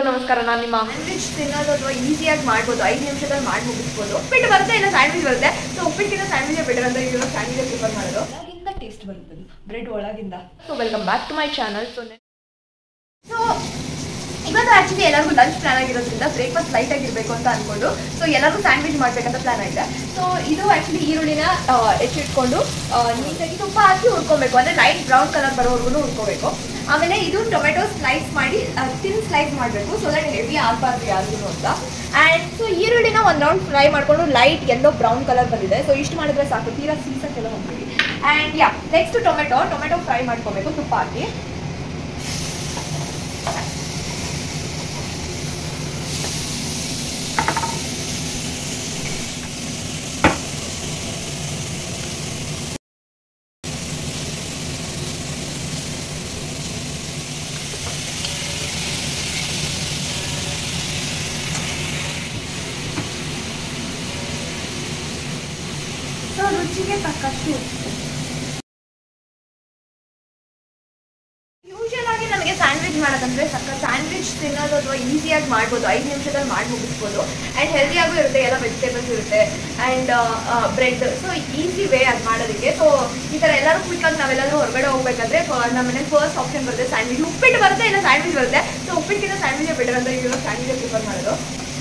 ನಮಸ್ಕಾರ ನಾನು ನಿಮ್ಮ ಸ್ಯಾಂಡ್ವಿಚ್ ತಿನ್ನೋದು ಅಥವಾ ಈಸಿಯಾಗಿ ಮಾಡ್ಬೋದು ಐದು ನಿಮಿಷದಲ್ಲಿ ಮಾಡಿ ಮುಗಿಸ್ಬೋದು ಉಪ್ಪಿಟ್ಟು ಬರುತ್ತೆ ಇಲ್ಲ ಸ್ಯಾಂಡ್ವಿಚ್ ಬರುತ್ತೆ ಸೊ ಉಪ್ಪಿಟ್ಟಿನ ಸ್ಯಾಂಡ್ವಿಚ್ ಬೆಟರ್ ಅಂತ ಇವಾಗ ಸ್ಯಾಂಡ್ವಿಚ್ ಪ್ರಿಫರ್ ಮಾಡೋದು ಒಳಗಿಂದ ಟೇಸ್ಟ್ ಬರುತ್ತೆ ಬ್ರೆಡ್ ಒಳಗಿಂದ so welcome back to my channel so so ಇವತ್ತು ಆಕ್ಚುಲಿ ಎಲ್ಲರಿಗೂ ಲಂಚ್ ಪ್ಲಾನ್ ಆಗಿರೋದ್ರಿಂದ ಬ್ರೇಕ್ಫಾಸ್ಟ್ ಲೈಟ್ ಆಗಿರಬೇಕು ಅಂತ ಅನ್ಕೊಂಡು ಸೊ ಎಲ್ಲರಿಗೂ ಸ್ಯಾಂಡ್ವಿಚ್ ಮಾಡ್ಬೇಕಂತ ಪ್ಲಾನ್ ಆಗಿದೆ ಸೊ ಇದು ಆಕ್ಚುಲಿ ಈರುಳ್ಳಿನ ಆ, ಹೆಚ್ಚಿಟ್ಕೊಂಡು ಆ, ನೀಟಾಗಿ ತುಪ್ಪ ಹಾಕಿ ಹುರ್ಕೊಬೇಕು ಅಂದ್ರೆ ಲೈಟ್ ಬ್ರೌನ್ ಕಲರ್ ಬರೋವರೆಗೂ ಹುರ್ಕೋಬೇಕು ಆಮೇಲೆ ಇದು ಟೊಮೆಟೊ ಸ್ಲೈಸ್ ಮಾಡಿ ತಿನ್ ಸ್ಲೈಸ್ ಮಾಡಬೇಕು ಸೊ ದಟ್ ಹೆವಿ ಆಗಬಾರ್ದು ಯಾರಿಗೂ ಅಂತ ಆ್ಯಂಡ್ ಸೊ ಈರುಳ್ಳಿನ ಒಂದು ರೌಂಡ್ ಫ್ರೈ ಮಾಡಿಕೊಂಡು ಲೈಟ್ ಎಲ್ಲೋ ಬ್ರೌನ್ ಕಲರ್ ಬಂದಿದೆ ಸೊ ಇಷ್ಟು ಮಾಡಿದ್ರೆ ಸಾಕು ತೀರಾ ಸೀಸಕ್ಕೆಲ್ಲ ಹೋಗ್ಬಿಡಿ and ya next tomato tomato fry ಮಾಡ್ಕೋಬೇಕು ತುಪ್ಪ ಹಾಕಿ ಸೊ ರುಚಿಗೆ ತಕ್ಕಷ್ಟು ಯೂಶಲ್ ಆಗಿ ನನಗೆ ಸ್ಯಾಂಡ್ವಿಚ್ ಮಾಡೋದಂದ್ರೆ ಸಕ್ಕ ಸ್ಯಾಂಡ್ವಿಚ್ ತಿನ್ನೋದು ಅಥವಾ ಈಸಿಯಾಗಿ ಮಾಡ್ಬೋದು ಐದು ನಿಮಿಷದಲ್ಲಿ ಮಾಡಿ ಮುಗಿಸ್ಬೋದು ಆ್ಯಂಡ್ ಹೆಲ್ದಿಯಾಗೂ ಇರುತ್ತೆ ಎಲ್ಲ ವೆಜಿಟೇಬಲ್ಸ್ ಇರುತ್ತೆ and bread so easy way ಅದು ಮಾಡೋದಕ್ಕೆ ಸೊ ಈ ಥರ ಎಲ್ಲರೂ ಕ್ವಿಕ್ಕಾಗಿ ನಾವೆಲ್ಲರೂ ಹೊರಗಡೆ ಹೋಗ್ಬೇಕಾದ್ರೆ ನಮ್ಮ ಮನೇಲಿ ಫಸ್ಟ್ ಆಪ್ಷನ್ ಬರುತ್ತೆ ಸ್ಯಾಂಡ್ವಿಚ್ ಉಪ್ಪಿಟ್ಟು ಬರುತ್ತೆ ಇಲ್ಲ ಸ್ಯಾಂಡ್ವಿಚ್ ಬರುತ್ತೆ ಸೊ ಉಪ್ಪಿಟ್ಟಿನ ಸ್ಯಾಂಡ್ವಿಚ್ ಬೆಟರ್ ಅಂತ ಇವಾಗ ಸ್ಯಾಂಡ್ವಿಚ್ ಪ್ರಿಫರ್ ಮಾಡೋದು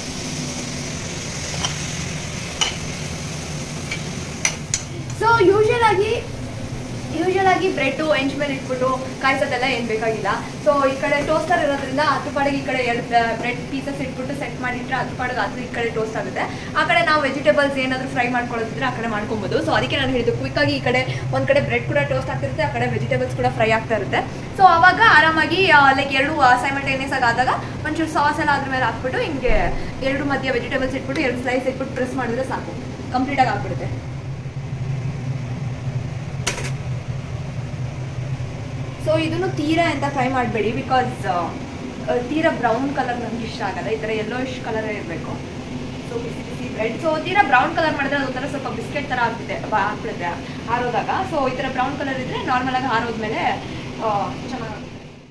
ಸೊ ಯೂಶಲ್ ಆಗಿ ಯೂಶಲ್ ಆಗಿ ಬ್ರೆಡ್ ಎಂಚ್ ಮೇಲೆ ಇಟ್ಬಿಟ್ಟು ಕಾಯಿಸೋದೆಲ್ಲ ಏನು ಬೇಕಾಗಿಲ್ಲ ಸೊ ಈ ಕಡೆ ಟೋಸ್ಟರ್ ಇರೋದ್ರಿಂದ ಅದ್ರ ಪಾಡಿಗೆ ಈ ಕಡೆ ಎರಡು ಬ್ರೆಡ್ ಪೀಸಸ್ ಇಟ್ಬಿಟ್ಟು ಸೆಟ್ ಮಾಡಿಟ್ರೆ ಅದ್ರ ಪಾಡಿಗೆ ಅದು ಈ ಕಡೆ ಟೋಸ್ಟ್ ಆಗುತ್ತೆ ಆ ಕಡೆ ನಾವು ವೆಜಿಟೇಬಲ್ಸ್ ಏನಾದರೂ ಫ್ರೈ ಮಾಡ್ಕೊಳ್ಳೋದಿದ್ರೆ ಆ ಕಡೆ ಮಾಡ್ಕೊಬೋದು ಸೊ ಅದಕ್ಕೆ ನಾನು ಹೇಳಿದ್ದು ಕ್ವಿಕ್ಕಾಗಿ ಈ ಕಡೆ ಒಂದು ಕಡೆ ಬ್ರೆಡ್ ಕೂಡ ಟೋಸ್ಟ್ ಆಗ್ತಿರುತ್ತೆ ಆ ಕಡೆ ವೆಜಿಟೇಬಲ್ಸ್ ಕೂಡ ಫ್ರೈ ಆಗ್ತಾ ಇರುತ್ತೆ ಸೊ ಅವಾಗ ಆರಾಮಾಗಿ ಲೈಕ್ ಎರಡು ಸೈಮಲ್ಟೇನಿಯಸ್ ಆಗಿ ಆದಾಗ ಒಂಚೂರು ಸಾಸ್ ಎಲ್ಲ ಅದ್ರ ಮೇಲೆ ಹಾಕ್ಬಿಟ್ಟು ಹಿಂಗೆ ಎರಡು ಮಧ್ಯ ವೆಜಿಟೇಬಲ್ಸ್ ಇಟ್ಬಿಟ್ಟು ಎರಡು ಸ್ಲೈಸ್ ಇಟ್ಬಿಟ್ಟು ಪ್ರೆಸ್ ಮಾಡಿದ್ರೆ ಸಾಕು ಕಂಪ್ಲೀಟಾಗಿ ಆಗ್ಬಿಡುತ್ತೆ ಸೊ ಇದನ್ನು ತೀರಾ ಅಂತ ಫ್ರೈ ಮಾಡಬೇಡಿ ಬಿಕಾಸ್ ತೀರಾ ಬ್ರೌನ್ ಕಲರ್ ನನಗೆ ಇಷ್ಟ ಆಗಲ್ಲ ಈ ಥರ ಯೆಲ್ಲೋಯಿಶ್ ಕಲರ್ ಇರಬೇಕು ಸೊ ಬಿಸಿ ಬಿಸಿ ಬ್ರೆಡ್ ಸೊ ತೀರಾ ಬ್ರೌನ್ ಕಲರ್ ಮಾಡಿದ್ರೆ ಅದೊಂಥರ ಸ್ವಲ್ಪ ಬಿಸ್ಕೆಟ್ ಥರ ಆಗ್ಬಿಡುತ್ತೆ ಬ- ಆಗ್ಬಿಡುತ್ತೆ ಆರೋದಾಗ ಸೊ ಈ ಥರ ಬ್ರೌನ್ ಕಲರ್ ಇದ್ದರೆ ನಾರ್ಮಲಾಗಿ ಆರೋದ್ಮೇಲೆ ಚೆನ್ನಾಗಿ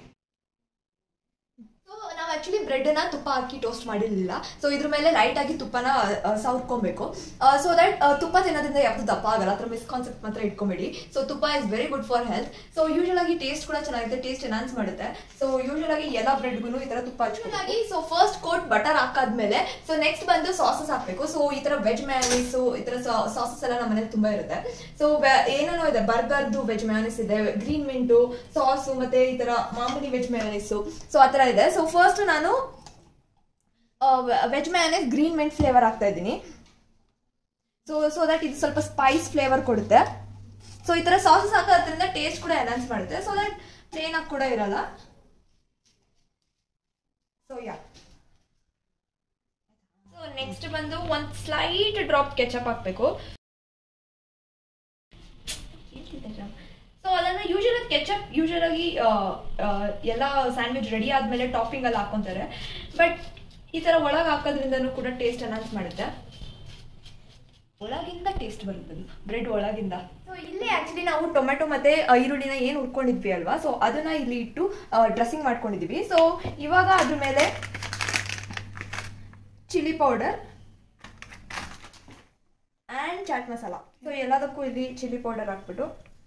ಸೊ ನಾವು ಆಕ್ಚುಲಿ ಬ್ರೆಡ್ನ ತುಪ್ಪ ಹಾಕಿ ಟೋಸ್ಟ್ ಮಾಡಿರಲಿಲ್ಲ ಸೊ ಇದ್ರ ಮೇಲೆ ಲೈಟ್ ಆಗಿ ತುಪ್ಪನ ಆ, ಸವರ್ಕೊಬೇಕು ಸೊ ದಟ್ ತುಪ್ಪ ತಿನ್ನೋದ್ರಿಂದ ಯಾವುದು ದಪ್ಪ ಆಗಲ್ಲ ಅದ್ರ ಮಿಸ್ಕಾನ್ಸೆಪ್ಟ್ ಮಾತ್ರ ಇಟ್ಕೊಂಬೇಡಿ so tuppa is very good for health so usual ಆಗಿ ಟೇಸ್ಟ್ ಕೂಡ ಚೆನ್ನಾಗಿದೆ ಟೇಸ್ಟ್ ಎನ್ಹಾನ್ಸ್ ಮಾಡುತ್ತೆ ಸೊ ಯೂಶಲ್ ಆಗಿ ಎಲ್ಲ ಬ್ರೆಡ್ಗೂ ಈ ತರ ತುಪ್ಪ ಹಚ್ಕೊಂಡಾಗಿ ಸೊ ಫಸ್ಟ್ ಕೋಟ್ ಬಟರ್ ಹಾಕಾದ್ಮೇಲೆ ಸೊ ನೆಕ್ಸ್ಟ್ ಬಂದು ಸಾಸಸ್ ಹಾಕಬೇಕು ಸೊ ಈ ತರ ವೆಜ್ ಮ್ಯಾನೀಸ್ ಈ ತರ ಸಾಸಸ್ ಎಲ್ಲ ನಮ್ಮ ಮನೇಲಿ ತುಂಬಾ ಇರುತ್ತೆ ಸೊ ಏನೇನೋ ಇದೆ ಬರ್ಗರ್ದು ವೆಜ್ ಮ್ಯಾನೀಸ್ ಇದೆ ಗ್ರೀನ್ ಮಿಂಟು ಸಾಸು ಮತ್ತೆ ಈ ತರ ಮಾಮೂಲಿ ವೆಜ್ ಮ್ಯಾನೀಸು ಸೊ ಆ ಥರ ಇದೆ ಸೊ ಫಸ್ಟ್ ನಾನು veg mayonnaise green mint flavour ಹಾಕ್ತಾ ಇದ್ದೀನಿ ಸೊ ಸೊ ದಟ್ ಇದು ಸ್ವಲ್ಪ ಸ್ಪೈಸ್ ಫ್ಲೇವರ್ ಕೊಡುತ್ತೆ ಸೊ ಈ ಥರ ಸಾಸಸ್ ಹಾಕೋದ್ರಿಂದ ಟೇಸ್ಟ್ ಕೂಡ ಎನ್ಹಾನ್ಸ್ ಮಾಡುತ್ತೆ ಸೊ ದಟ್ ಪ್ಲೇನ್ ಆಗಿ ಕೂಡ ಇರಲ್ಲ ಸೊ ಯಾ ಸೊ ನೆಕ್ಸ್ಟ್ ಬಂದು ಒಂದು ಸ್ಲೈಟ್ ಡ್ರಾಪ್ ಕೆಚಪ್ ಹಾಕಬೇಕು ಸೊ ಅದನ್ನ ಯೂಶಲ್ ಕೆಚಪ್ ಯೂಶಲ್ ಆಗಿ ಆ, ಆ, ಎಲ್ಲ ಸ್ಯಾಂಡ್ವಿಚ್ ರೆಡಿ ಆದ್ಮೇಲೆ ಟಾಪಿಂಗ್ ಎಲ್ಲ ಹಾಕೊಂತಾರೆ ಬಟ್ ಈ ತರ ಒಳಗೆ ಹಾಕೋದ್ರಿಂದನೂ ಕೂಡ ಟೇಸ್ಟ್ ಅನೌನ್ಸ್ ಮಾಡುತ್ತೆ ಒಳಗಿಂದ ಟೇಸ್ಟ್ ಬರುತ್ತೆ ಬ್ರೆಡ್ ಒಳಗಿಂದ ಸೊ ಇಲ್ಲಿ ಆಕ್ಚುಲಿ ನಾವು ಟೊಮೆಟೊ ಮತ್ತೆ ಆ, ಈರುಳ್ಳಿನ ಏನು ಹುರ್ಕೊಂಡಿದ್ವಿ ಅಲ್ವಾ ಸೊ ಅದನ್ನ ಇಲ್ಲಿ ಇಟ್ಟು ಡ್ರೆಸ್ಸಿಂಗ್ ಮಾಡ್ಕೊಂಡಿದೀವಿ ಸೊ ಇವಾಗ ಅದ್ರ ಮೇಲೆ chilli powder and chaat masala so ಎಲ್ಲದಕ್ಕೂ ಇಲ್ಲಿ ಚಿಲ್ಲಿ ಪೌಡರ್ ಹಾಕ್ಬಿಟ್ಟು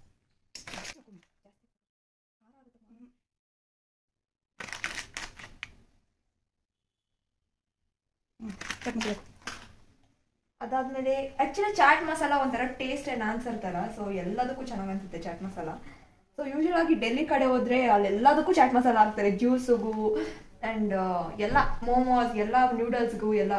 ಅದಾದ್ಮೇಲೆ ಆಕ್ಚುಲಿ ಚಾಟ್ ಮಸಾಲ ಒಂಥರ ಟೇಸ್ಟ್ ಎನ್ಹಾನ್ಸ್ ತರ ಸೊ ಎಲ್ಲದಕ್ಕೂ ಚೆನ್ನಾಗಿ ಅನ್ಸುತ್ತೆ ಚಾಟ್ ಮಸಾಲ ಸೊ ಯೂಶಲ್ ಆಗಿ ಡೆಲ್ಲಿ ಕಡೆ ಹೋದ್ರೆ ಅಲ್ಲೆಲ್ಲದಕ್ಕೂ ಚಾಟ್ ಮಸಾಲ ಹಾಕ್ತಾರೆ ಜ್ಯೂಸ್ಗೂ ಅಂಡ್ ಎಲ್ಲ ಮೋಮೋಸ್ ಎಲ್ಲ ನೂಡಲ್ಸ್ಗೂ ಎಲ್ಲ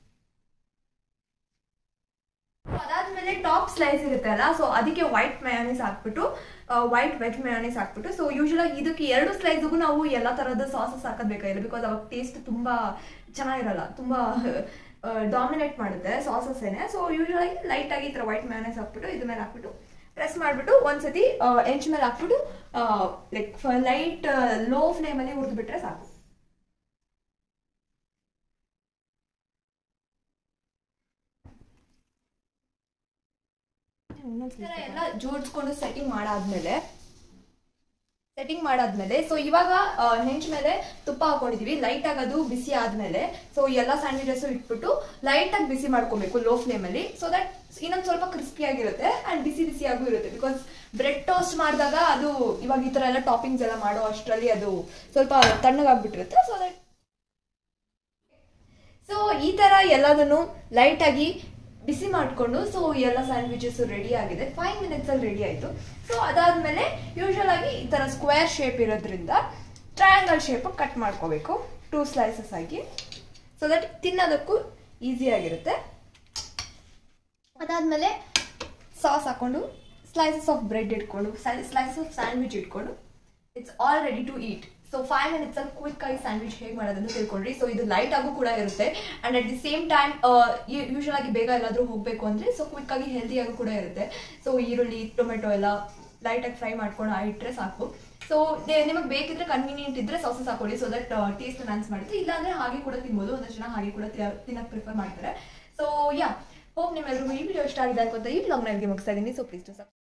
ಅದಾದ್ಮೇಲೆ ಟಾಪ್ ಸ್ಲೈಸ್ ಇರುತ್ತೆ ಅಲ್ಲ ಸೊ ಅದಕ್ಕೆ ವೈಟ್ ಮಯೋನೀಸ್ ಹಾಕ್ಬಿಟ್ಟು ವೈಟ್ ವೆಜ್ ಮಯೋನೀಸ್ ಹಾಕ್ಬಿಟ್ಟು ಸೊ ಯೂಶಲ್ ಆಗಿ ಇದಕ್ಕೆ ಎರಡು ಸ್ಲೈಸ್ಗೂ ನಾವು ಎಲ್ಲ ತರಹದ ಸಾಸಸ್ ಹಾಕೋದ್ ಬೇಕಾಗಿಲ್ಲ ಬಿಕಾಸ್ ಅವಾಗ ಟೇಸ್ಟ್ ತುಂಬಾ ಚೆನ್ನಾಗಿರಲ್ಲ ತುಂಬಾ ಡಾಮಿನೇಟ್ ಮಾಡುತ್ತೆ ಸಾಸಸ್ ಏನೇ ಸೊ ಯೂಶಲ್ ಆಗಿ ಲೈಟ್ ಆಗಿ ಈ ತರ ವೈಟ್ ಮಯೋನೀಸ್ ಹಾಕ್ಬಿಟ್ಟು ಇದ್ರ ಮೇಲೆ ಹಾಕ್ಬಿಟ್ಟು ಪ್ರೆಸ್ ಮಾಡ್ಬಿಟ್ಟು ಒಂದ್ಸತಿ ಎಂಚ್ ಮೇಲೆ ಹಾಕ್ಬಿಟ್ಟು ಲೈಕ್ ಲೈಟ್ ಲೋ ಫ್ಲೇಮಲ್ಲಿ ಹುರಿದು ಬಿಟ್ರೆ ಸಾಕು ಈ ಥರ ಎಲ್ಲ ಜೋಡಿಸ್ಕೊಂಡು ಸೆಟ್ಟಿಂಗ್ ಮಾಡಾದ್ಮೇಲೆ ಸೆಟ್ಟಿಂಗ್ ಮಾಡಾದ್ಮೇಲೆ ಸೊ ಇವಾಗ ಆ, ಹೆಂಚ್ ಮೇಲೆ ತುಪ್ಪ ಹಾಕೊಂಡಿದೀವಿ ಲೈಟ್ ಆಗಿ ಅದು ಬಿಸಿ ಆದ್ಮೇಲೆ ಸೊ ಎಲ್ಲ ಸ್ಯಾಂಡ್ವಿಚಸ್ ಇಟ್ಬಿಟ್ಟು ಲೈಟ್ ಆಗಿ ಬಿಸಿ ಮಾಡ್ಕೊಬೇಕು ಲೋ ಫ್ಲೇಮ್ ಅಲ್ಲಿ ಸೊ ದಟ್ ಇನ್ನೊಂದು ಸ್ವಲ್ಪ ಕ್ರಿಸ್ಪಿ ಆಗಿರುತ್ತೆ ಅಂಡ್ ಬಿಸಿ ಬಿಸಿಯಾಗೂ ಇರುತ್ತೆ ಬಿಕಾಸ್ ಬ್ರೆಡ್ ಟೋಸ್ಟ್ ಮಾಡಿದಾಗ ಅದು ಇವಾಗ ಈ ತರ ಎಲ್ಲ ಟಾಪಿಂಗ್ಸ್ ಎಲ್ಲ ಮಾಡೋ ಅಷ್ಟರಲ್ಲಿ ಅದು ಸ್ವಲ್ಪ ತಣ್ಣಗಾಗ್ಬಿಟ್ಟಿರುತ್ತೆ ಸೊ ದಟ್ ಸೊ ಈ ತರ ಎಲ್ಲದನ್ನು ಲೈಟ್ ಆಗಿ ಬಿಸಿ ಮಾಡಿಕೊಂಡು ಸೊ ಎಲ್ಲ ಸ್ಯಾಂಡ್ವಿಚಸ್ ರೆಡಿ ಆಗಿದೆ ಫೈವ್ ಮಿನಿಟ್ಸ್ ಅಲ್ಲಿ ರೆಡಿ ಆಯ್ತು ಸೊ ಅದಾದ್ಮೇಲೆ ಯೂಶಲ್ ಆಗಿ ಈ ತರ ಸ್ಕ್ವೇರ್ ಶೇಪ್ ಇರೋದ್ರಿಂದ ಟ್ರಯಾಂಗಲ್ ಶೇಪ್ ಕಟ್ ಮಾಡ್ಕೋಬೇಕು ಟೂ ಸ್ಲೈಸಸ್ ಆಗಿ ಸೊ ದಟ್ ತಿನ್ನೋದಕ್ಕೂ ಈಸಿ ಆಗಿರುತ್ತೆ ಅದಾದ್ಮೇಲೆ ಸಾಸ್ ಹಾಕೊಂಡು ಸ್ಲೈಸಸ್ ಆಫ್ ಬ್ರೆಡ್ ಇಟ್ಕೊಂಡು ಸ್ಲೈಸಸ್ ಆಫ್ ಸ್ಯಾಂಡ್ವಿಚ್ ಇಟ್ಕೊಂಡು it's all ready to eat so five minutes ಅಲ್ಲಿ ಕ್ವಿಕ್ ಆಗಿ ಸ್ಯಾಂಡ್ವಿಚ್ ಹೇಗೆ ಮಾಡೋದಂತ ತಿಳ್ಕೊಂಡ್ರಿ ಸೊ ಇದು ಲೈಟ್ ಆಗು ಕೂಡ ಇರುತ್ತೆ and at the same time usual ಆಗಿ ಬೇಗ ಎಲ್ಲಾದ್ರೂ ಹೋಗ್ಬೇಕು ಅಂದ್ರೆ ಸೊ ಕ್ವಿಕ್ ಆಗಿ ಹೆಲ್ದಿ ಆಗು ಕೂಡ ಇರುತ್ತೆ ಸೊ ಈರುಳ್ಳಿ ಟೊಮೆಟೊ ಎಲ್ಲ ಲೈಟ್ ಆಗಿ ಫ್ರೈ ಮಾಡ್ಕೊಂಡು ಇಟ್ಟರೆ ಸಾಕು ಸೊ ನಿಮಗೆ ಬೇಕಿದ್ರೆ ಕನ್ವೀನಿಯಂಟ್ ಇದ್ರೆ ಸಾಸಸ್ ಹಾಕೊಳ್ಳಿ ಸೊ ದಟ್ ಟೇಸ್ಟ್ ಅನ್ಸ್ ಮಾಡುತ್ತೆ ಇಲ್ಲಾಂದ್ರೆ ಹಾಗೆ ಕೂಡ ತಿನ್ಬೋದು ಒಂದಷ್ಟು ಜನ ಹಾಗೆ ಕೂಡ ತಿನ್ನಕ್ಕೆ ಪ್ರಿಫರ್ ಮಾಡ್ತಾರೆ ಸೊ ಯಾ ಹೋಪ್ ನಿಮ್ಮೆಲ್ಲರಿಗೂ ಈ ವಿಡಿಯೋ ಇಷ್ಟ ಆಗಿದೆ ಅನ್ಕೊಂತ ಈ ಬ್ಲಾಗ್ನ ನಿಮಗೆ ಮುಗಿಸ್ತಾ ಇದ್ದೀನಿ ಸೊ ಪ್ಲೀಸ್ ಟು